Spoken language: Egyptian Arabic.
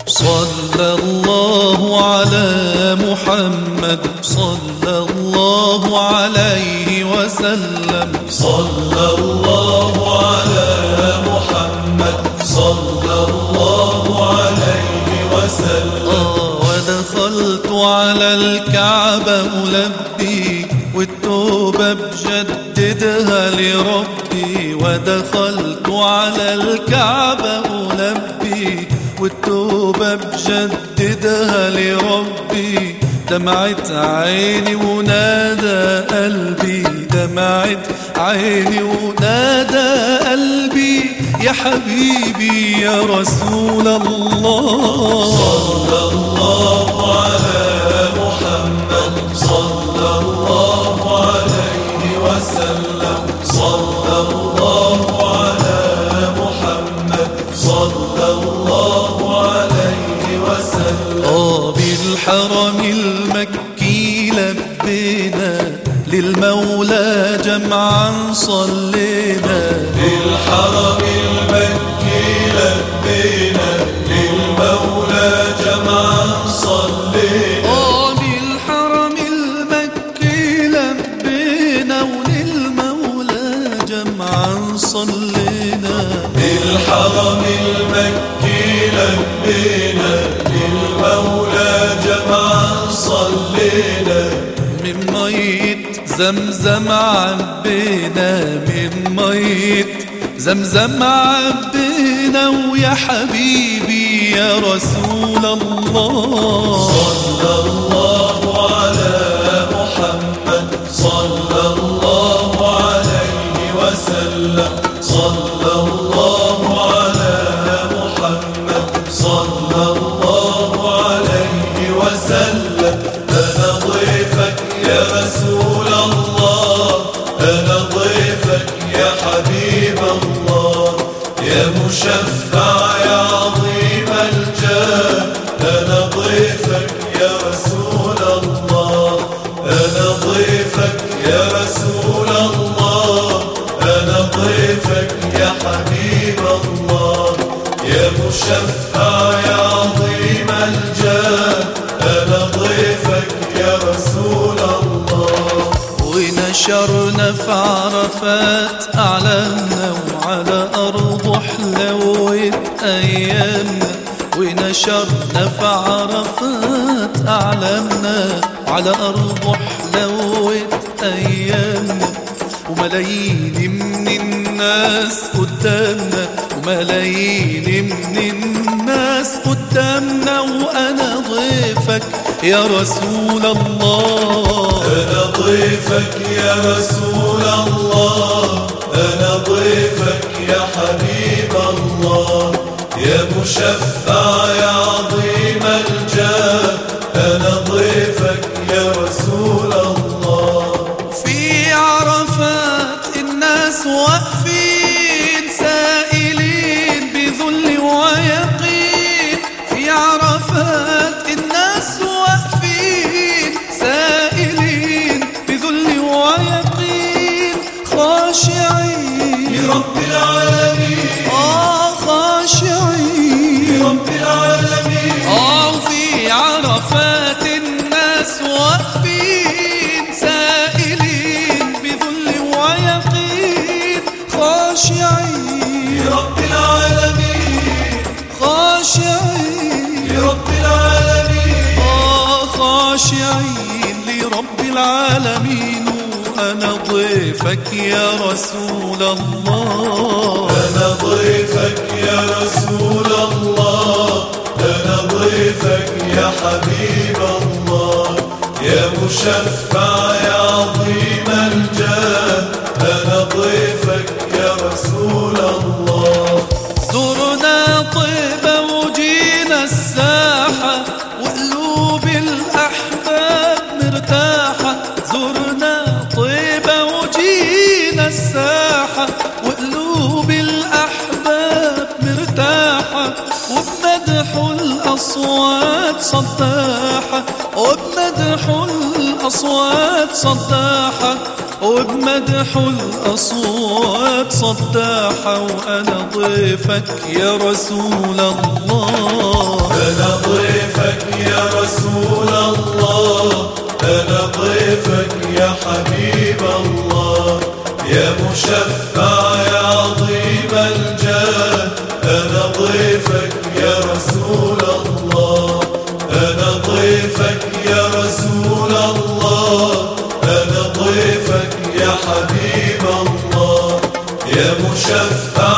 صلى الله على محمد صلى الله عليه وسلم صلى الله على محمد صلى الله عليه وسلم آه ودخلت على الكعبة ألبي والتوبة بجددها لربي ودخلت على الكعبة ألبي والتوبة بجددها لربي دمعت عيني ونادى قلبي دمعت عيني ونادى قلبي يا حبيبي يا رسول الله صلى الله على محمد صلى الله عليه وسلم صلى الله على محمد صلى الله عليه وسلم آه بالحرم المكي لبينا للمولى جمعا صلينا بالحرم المكي لبينا للمولى جمعا صلينا آه بالحرم المكي لبينا وللمولى جمعا صلينا بالحرم المكي لبينا للمولى جمعا صلينا من ميت زمزم عبينا من ميت زمزم عبينا ويا حبيبي يا رسول الله صلى الله على محمد صلى الله عليه وسلم صلى الله على محمد صلى الله عليه وسلم أنا ضيفك يا رسول الله أنا ضيفك يا حبيب الله يا مشفع يا عظيم الجاه أنا ضيفك يا رسول الله أنا ضيفك يا رسول الله أنا ضيفك يا حبيب الله يا مشفع يا عظيم الجاه أنا ضيفك يا رسول الله ونشرنا في عرفات أعلامنا وعلى أرض حلوت أيامنا ونشرنا في عرفات أعلامنا وعلى أرض حلوت أيامنا وملايين من الناس قدامنا وملايين من الناس قدامنا وأنا ضيفك يا رسول الله أنا ضيفك يا رسول الله أنا ضيفك يا حبيب الله يا مشفع يا عظيم الجاه أنا ضيفك يا رسول الله في عرفات الناس واقفين سائلين بذل ويقين في عرفات الناس واقفين سائلين بذل ويقين خاشعين لرب العالمين آه خاشعين لرب العالمين آه في عرفات الناس واقفين سائلين بذل ويقين خاشعين لرب العالمين خاشعين لرب العالمين آه خاشعين لرب العالمين وأنا ضيفك يا رسول الله أنا ضيفك يا رسول الله أنا ضيفك يا حبيب الله يا مشفع يا عظيم الجاه أنا ضيفك يا رسول الله زرنا طيبة وجينا الساحة وقلوب الأحباب مرتاحة زرنا طيبة وجينا الساحة وقلوب الأحباب مرتاحة وبمدح الأصوات صداحة وبمدح الأصوات صداحة وبمدح الأصوات صداحة وأنا ضيفك يا رسول الله أنا ضيفك يا رسول الله أنا ضيفك يا حبيب الله يا مشفع يا عظيم الجاه أنا ضيفك يا رسول الله أنا ضيفك يا رسول الله أنا ضيفك يا حبيب الله يا مشفع